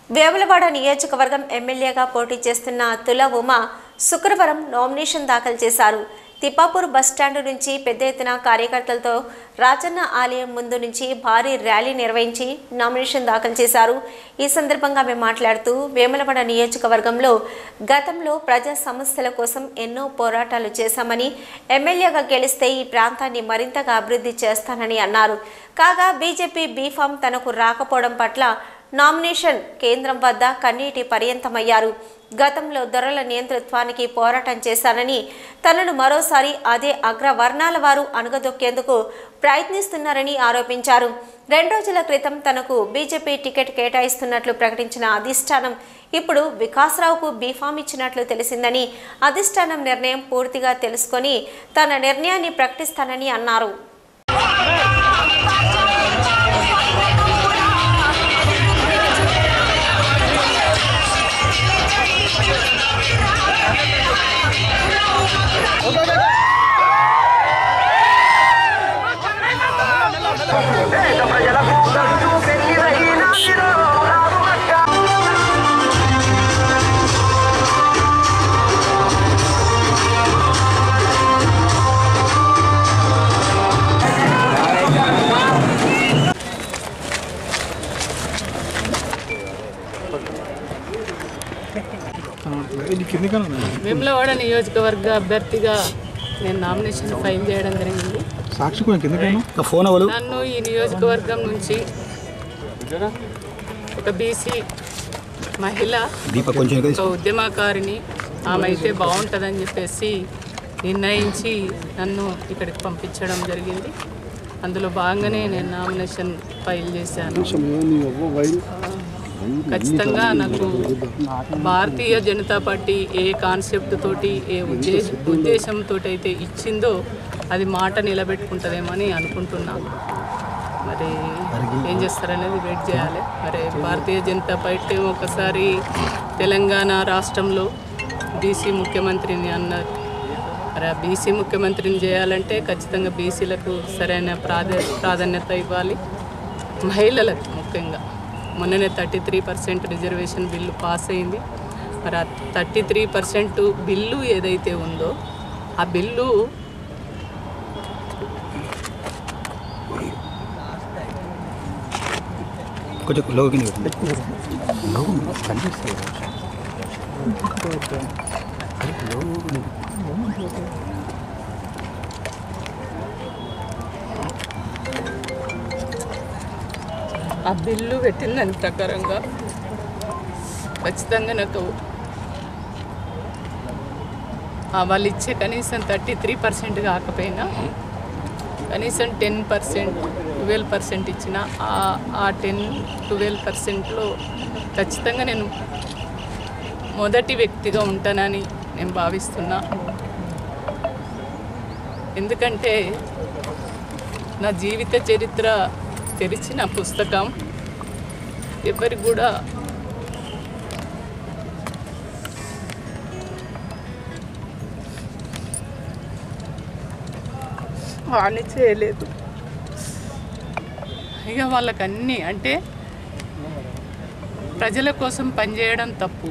వేములవాడ నియోజకవర్గం ఎమ్మెల్యేగా పోటీ చేస్తున్న తుల ఉమ శుక్రవారం నామినేషన్ దాఖలు చేశారు తిప్పాపూర్ బస్టాండ్ నుంచి పెద్ద ఎత్తున కార్యకర్తలతో రాజన్న ఆలయం ముందు నుంచి భారీ ర్యాలీ నిర్వహించి నామినేషన్ దాఖలు చేశారు ఈ సందర్భంగా ఆమె మాట్లాడుతూ వేములవాడ నియోజకవర్గంలో గతంలో ప్రజా సమస్యల కోసం ఎన్నో పోరాటాలు చేశామని ఎమ్మెల్యేగా గెలిస్తే ఈ ప్రాంతాన్ని మరింతగా అభివృద్ధి చేస్తానని అన్నారు కాగా బీజేపీ బీఫామ్ తనకు రాకపోవడం పట్ల నామినేషన్ కేంద్రం వద్ద కన్నీటి పర్యంతమయ్యారు గతంలో దొరల నియంతృత్వానికి పోరాటం చేశానని తనను మరోసారి అదే అగ్రవర్ణాల వారు అణగదొక్కేందుకు ప్రయత్నిస్తున్నారని ఆరోపించారు రెండు రోజుల క్రితం తనకు బీజేపీ టికెట్ కేటాయిస్తున్నట్లు ప్రకటించిన అధిష్టానం ఇప్పుడు వికాసరావుకు బీఫామ్ ఇచ్చినట్లు తెలిసిందని అధిష్టానం నిర్ణయం పూర్తిగా తెలుసుకొని తన నిర్ణయాన్ని ప్రకటిస్తానని అన్నారు వేములవాడ నియోజకవర్గ అభ్యర్థిగా నేను నామినేషన్ ఫైల్ చేయడం జరిగింది సాక్షి కూడా కిందకేను ఫోన్ అవ్వలు నన్ను ఈ నియోజకవర్గం నుంచి ఒక బీసీ మహిళ దీప కొంచెం ఒక ఉద్యమకారిని ఆమె అయితే బాగుంటుందని చెప్పేసి నిర్ణయించి నన్ను ఇక్కడికి పంపించడం జరిగింది అందులో భాగంగానే నేను నామినేషన్ ఫైల్ చేశాను ఖచ్చితంగా నాకు భారతీయ జనతా పార్టీ ఏ కాన్సెప్ట్ తోటి ఏ ఉద్దేశ ఉద్దేశంతో అయితే ఇచ్చిందో అది మాట నిలబెట్టుకుంటుందేమని అనుకుంటున్నాను మరి ఏం చేస్తారనేది వెయిట్ చేయాలి మరి భారతీయ జనతా పార్టీ ఒకసారి తెలంగాణ రాష్ట్రంలో బీసీ ముఖ్యమంత్రిని అన్నారు మరి ఆ బీసీ ముఖ్యమంత్రిని చేయాలంటే ఖచ్చితంగా బీసీలకు సరైన ప్రాధా ప్రాధాన్యత ఇవ్వాలి మహిళలకు ముఖ్యంగా మొన్ననే thirty three percent reservation bill pass అయింది మరి ఆ థర్టీ త్రీ పర్సెంట్ బిల్లు ఏదైతే ఉందో ఆ బిల్లు కొంచెం లోకి ఆ బిల్లు పెట్టిన దాని ప్రకారంగా ఖచ్చితంగా నాకు ఆ వాళ్ళు ఇచ్చే కనీసం థర్టీ త్రీ పర్సెంట్ కాకపోయినా కనీసం టెన్ పర్సెంట్ ట్వెల్వ్ పర్సెంట్ ఇచ్చిన ఆ- ఆ టెన్ ట్వెల్వ్ పర్సెంట్లో ఖచ్చితంగా నేను మొదటి వ్యక్తిగా ఉంటానని నేను భావిస్తున్నా ఎందుకంటే నా జీవిత చరిత్ర తెరిచిన పుస్తకం ఎవరికి కూడా హాని చేయలేదు ఇక వాళ్ళకి అన్నీ అంటే ప్రజల కోసం పనిచేయడం తప్పు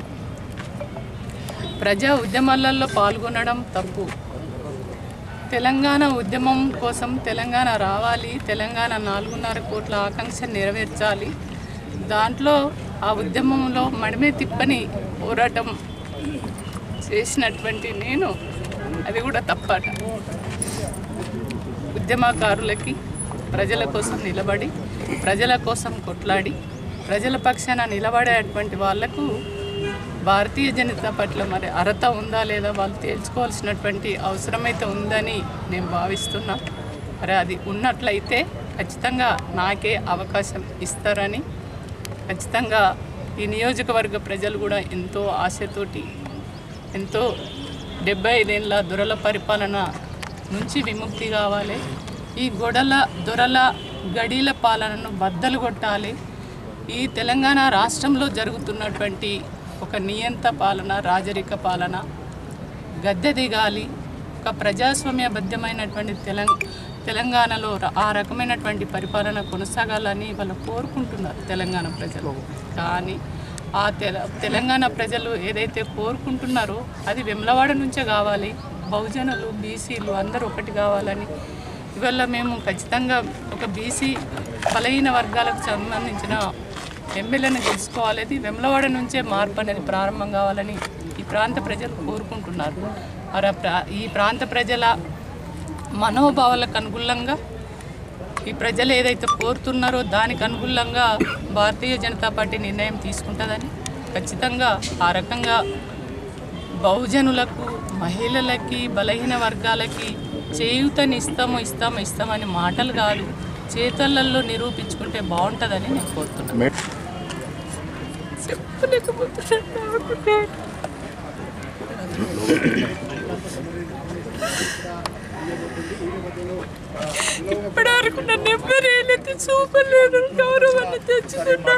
ప్రజా ఉద్యమాలలో పాల్గొనడం తప్పు తెలంగాణ ఉద్యమం కోసం తెలంగాణ రావాలి తెలంగాణ నాలుగున్నర కోట్ల ఆకాంక్ష నెరవేర్చాలి దాంట్లో ఆ ఉద్యమంలో మడిమే తిప్పని పోరాటం చేసినటువంటి నేను అది కూడా తప్పట ఉద్యమకారులకి ప్రజల కోసం నిలబడి ప్రజల కోసం కొట్లాడి ప్రజల పక్షాన నిలబడేటువంటి వాళ్లకు భారతీయ జనతా పట్ల మరి అర్హత ఉందా లేదా వాళ్ళు తేల్చుకోవాల్సినటువంటి అవసరమైతే ఉందని నేను భావిస్తున్నా మరి అది ఉన్నట్లయితే ఖచ్చితంగా నాకే అవకాశం ఇస్తారని ఖచ్చితంగా ఈ నియోజకవర్గ ప్రజలు కూడా ఎంతో ఆశతోటి ఎంతో డెబ్బై ఐదేళ్ళ దొరల పరిపాలన నుంచి విముక్తి కావాలి ఈ గొడల దొరల గడీల పాలనను బద్దలు కొట్టాలి ఈ తెలంగాణ రాష్ట్రంలో జరుగుతున్నటువంటి ఒక నియంత పాలన రాజరిక పాలన గద్దె దిగాలి ఒక ప్రజాస్వామ్యబద్ధమైనటువంటి తెలంగ తెలంగాణలో ర- ఆ రకమైనటువంటి పరిపాలన కొనసాగాలని వాళ్ళు కోరుకుంటున్నారు తెలంగాణ ప్రజలు కానీ ఆ తెల తెలంగాణ ప్రజలు ఏదైతే కోరుకుంటున్నారో అది వెమ్లవాడ నుంచే కావాలి బహుజనులు బీసీలు అందరూ ఒకటి కావాలని ఇవల్ల మేము ఖచ్చితంగా ఒక బీసీ బలహీన వర్గాలకు సంబంధించిన ఎమ్మెల్యేని గెలుచుకోవాలి అది వెమ్లవాడ నుంచే మార్పు అనేది ప్రారంభం కావాలని ఈ ప్రాంత ప్రజలు కోరుకుంటున్నారు మరి ఆ ప్రా- ఈ ప్రాంత ప్రజల మనోభావాలకు అనుగుణంగా ఈ ప్రజలు ఏదైతే కోరుతున్నారో దానికి అనుగుణంగా భారతీయ జనతా పార్టీ నిర్ణయం తీసుకుంటుందని ఖచ్చితంగా ఆ రకంగా బహుజనులకు మహిళలకి బలహీన వర్గాలకి చేయూతని ఇస్తాము ఇస్తాము ఇస్తామని మాటలు కాదు చేతలలో నిరూపించుకుంటే బాగుంటుందని నేను కోరుతున్నాను చెప్పలేకపోతున్నాను నాకు నేను. ఇప్పటివరకు నన్ను ఎవ్వరు ఏలైతే చూపలేదు గౌరవాన్ని తెచ్చుకున్నా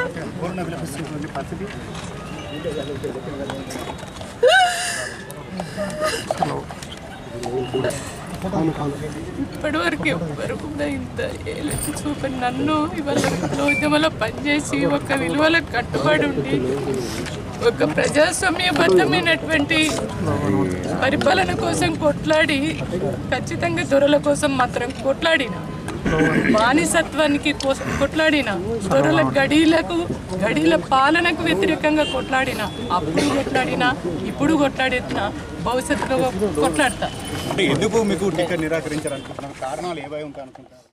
ఇప్పటివరకు ఎవ్వరు కూడా ఇంత ఏలెత్తి చూపని నన్ను ఇవాళ ఉద్యమంలో పనిచేసి ఒక విలువలకు కట్టుబడి ఉండి ఒక ప్రజాస్వామ్యబద్ధమైనటువంటి పరిపాలన కోసం కొట్లాడి ఖచ్చితంగా దొరల కోసం మాత్రం కొట్లాడిన బానిసత్వానికి కోసం కొట్లాడిన దొరల గడీలకు గడీల పాలనకు వ్యతిరేకంగా కొట్లాడిన అప్పుడు కొట్లాడిన ఇప్పుడు కొట్లాడిన భవిష్యత్తులో కొట్లాడతా అంటే ఎందుకు మీకు టికెట్ నిరాకరించారు అనుకుంటున్నారు కారణాలు ఏవై ఉంటాయి అనుకుంటారు